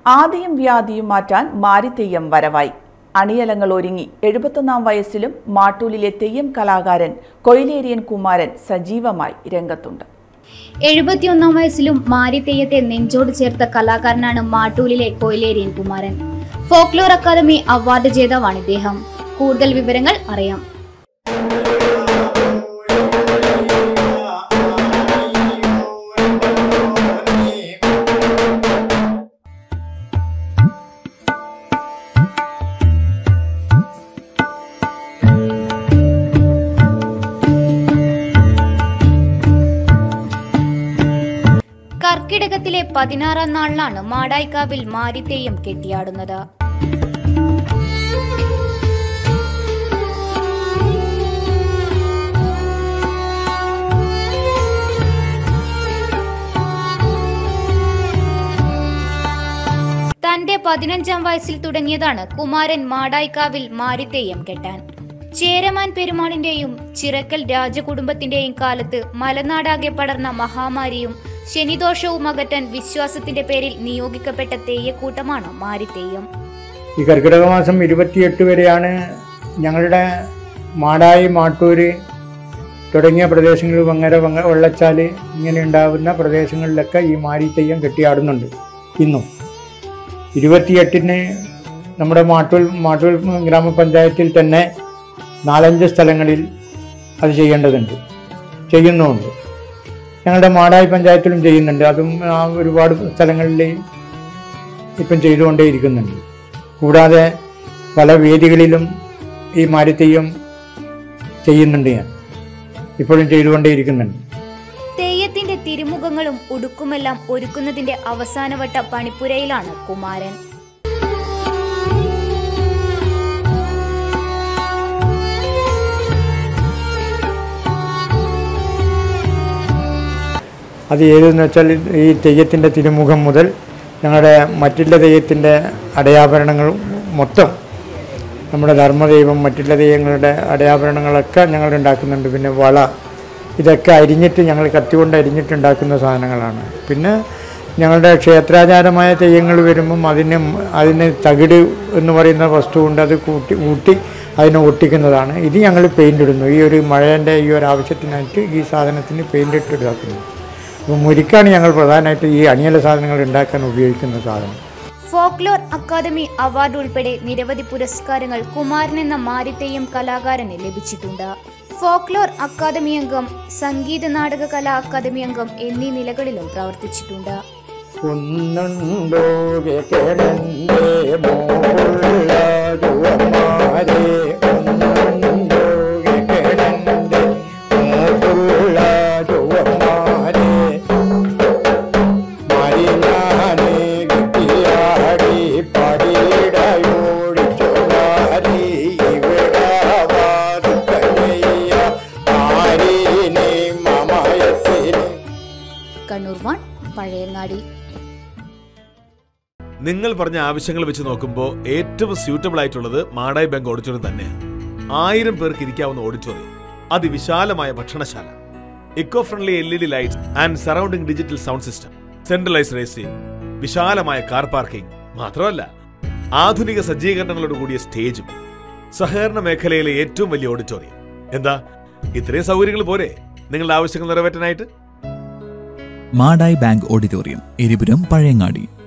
ആദിയും വ്യാധിയും മാറ്റാൻ മാരിത്തെയ്യം വരവായി അണിയലങ്ങൾ ഒരുങ്ങി എഴുപത്തൊന്നാം വയസ്സിലും മാട്ടൂലിലെ തെയ്യം കലാകാരൻ കൊയിലേരിയൻ കുമാരൻ സജീവമായി രംഗത്തുണ്ട് എഴുപത്തിയൊന്നാം വയസ്സിലും മാരിത്തെയ്യത്തെ നെഞ്ചോട് ചേർത്ത കലാകാരനാണ് മാട്ടൂലിലെ Koyileriyan Kumaran folklore academy award ജേതാവാണ് ഇദ്ദേഹം കൂടുതൽ വിവരങ്ങൾ അറിയാം കർക്കിടകത്തിലെ പതിനാറാം നാളിലാണ് മാടായിക്കാവിൽ മാരിത്തെയ്യം കെട്ടിയാടുന്നത് തന്റെ പതിനഞ്ചാം വയസ്സിൽ തുടങ്ങിയതാണ് കുമാരൻ മാടായിക്കാവിൽ മാരിത്തെയ്യം കെട്ടാൻ ചേരമാൻ പെരുമാളിന്റെയും ചിറക്കൽ രാജകുടുംബത്തിന്റെയും കാലത്ത് മലനാടാകെ പടർന്ന മഹാമാരിയും ശനിദോഷവും അകറ്റാൻ വിശ്വാസത്തിന്റെ പേരിൽ നിയോഗിക്കപ്പെട്ട തെയ്യക്കൂട്ടമാണ് മാരിത്തെയ്യം ഈ കർക്കിടക മാസം ഇരുപത്തിയെട്ട് വരെയാണ് ഞങ്ങളുടെ മാടായി മാട്ടൂര് തുടങ്ങിയ പ്രദേശങ്ങളിൽ വങ്ങര വങ്ങ വെള്ളച്ചാല് ഇങ്ങനെ ഉണ്ടാകുന്ന പ്രദേശങ്ങളിലൊക്കെ ഈ മാരിത്തെയ്യം കെട്ടിയാടുന്നുണ്ട് ഇന്നും ഇരുപത്തിയെട്ടിന് നമ്മുടെ മാട്ടൂൽ മാട്ടൂൽ ഗ്രാമപഞ്ചായത്തിൽ തന്നെ നാലഞ്ച് സ്ഥലങ്ങളിൽ അത് ചെയ്യേണ്ടതുണ്ട് ചെയ്യുന്നുമുണ്ട് ഞങ്ങളുടെ മാടായി പഞ്ചായത്തിലും ചെയ്യുന്നുണ്ട് അതും ആ ഒരുപാട് സ്ഥലങ്ങളിൽ ഇപ്പം ചെയ്തുകൊണ്ടേയിരിക്കുന്നുണ്ട് കൂടാതെ പല വേദികളിലും ഈ മാരിത്തെയ്യം ചെയ്യുന്നുണ്ട് ഞാൻ ഇപ്പോഴും ചെയ്തുകൊണ്ടേയിരിക്കുന്നുണ്ട് തെയ്യത്തിന്റെ തിരുമുഖങ്ങളും ഉടുക്കുമെല്ലാം ഒരുക്കുന്നതിന്റെ അവസാനവട്ട പണിപ്പുരയിലാണ് കുമാരൻ അത് ഏതെന്ന് വെച്ചാൽ ഈ തെയ്യത്തിൻ്റെ തിരുമുഖം മുതൽ ഞങ്ങളുടെ മറ്റുള്ള തെയ്യത്തിൻ്റെ അടയാഭരണങ്ങൾ മൊത്തം നമ്മുടെ ധർമ്മദൈവം മറ്റുള്ള തെയ്യങ്ങളുടെ അടയാഭരണങ്ങളൊക്കെ ഞങ്ങൾ ഉണ്ടാക്കുന്നുണ്ട് പിന്നെ വള ഇതൊക്കെ അരിഞ്ഞിട്ട് ഞങ്ങൾ കത്തി കൊണ്ട് അരിഞ്ഞിട്ടുണ്ടാക്കുന്ന സാധനങ്ങളാണ് പിന്നെ ഞങ്ങളുടെ ക്ഷേത്രാചാരമായ തെയ്യങ്ങൾ വരുമ്പം അതിന് അതിന് തകിട് എന്ന് പറയുന്ന വസ്തുവുണ്ട് അത് കൂട്ടി കൂട്ടി അതിനെ ഒട്ടിക്കുന്നതാണ് ഇത് ഞങ്ങൾ പെയിൻ്റ് ഇടുന്നു ഈ ഒരു മഴേൻ്റെ ഈ ഒരു ആവശ്യത്തിനായിട്ട് ഈ സാധനത്തിന് പെയിൻ്റ് ഇട്ട് ഇതാക്കുന്നു അപ്പോൾ മുരിക്കാണ് ഞങ്ങൾ പ്രധാനമായിട്ട് ഈ അണിയല സാധനങ്ങൾ ഉണ്ടാക്കാൻ ഉപയോഗിക്കുന്ന സാധനം ഫോക്ലോർ അക്കാദമി അവാർഡ് ഉൾപ്പെടെ നിരവധി പുരസ്കാരങ്ങൾ കുമാരൻ എന്ന മാരിത്തെയ്യം കലാകാരന് ലഭിച്ചിട്ടുണ്ട് ഫോക്ലോർ അക്കാദമി അംഗം സംഗീത നാടക കലാ അക്കാദമി അംഗം എന്നീ നിലകളിലും പ്രവർത്തിച്ചിട്ടുണ്ട് ഒന്നുണ്ടോ കേളന്റെ മോളുള്ള ചുവന്മാരെ ഒന്നുണ്ടോ കേളന്റെ മോളുള്ള ചുവന്മാരെ മരിഞ്ഞാനെ കിട്ടിയാടി പടിയിടയോടിച്ചോടാരി ഇവിടെ തന്നെയ്യ ആരീനെ മമയത്തിനെ കണ്ണൂർ വൺ പഴയങ്ങാടി നിങ്ങൾ പറഞ്ഞ ആവശ്യങ്ങൾ വെച്ച് നോക്കുമ്പോൾ ഏറ്റവും സ്യൂട്ടബിൾ ആയിട്ടുള്ളത് മാടായി ബാങ്ക് ഓഡിറ്റോറിയം തന്നെയാണ് ആയിരം പേർക്ക് ഇരിക്കാവുന്ന ഓഡിറ്റോറിയം അതിവിശാലമായ ഭക്ഷണശാല eco friendly L E D lights and surrounding digital sound system centralise racing വിശാലമായ കാർ പാർക്കിംഗ് മാത്രമല്ല ആധുനിക സജ്ജീകരണങ്ങളോട് കൂടിയ സ്റ്റേജും സഹകരണ മേഖലയിലെ ഏറ്റവും വലിയ ഓഡിറ്റോറിയം എന്താ ഇത്രയും സൗകര്യങ്ങൾ പോരെ നിങ്ങളുടെ ആവശ്യങ്ങൾ നിറവേറ്റാനായിട്ട് മാടായി ബാങ്ക് ഓഡിറ്റോറിയം എരിപുരം പഴയങ്ങാടി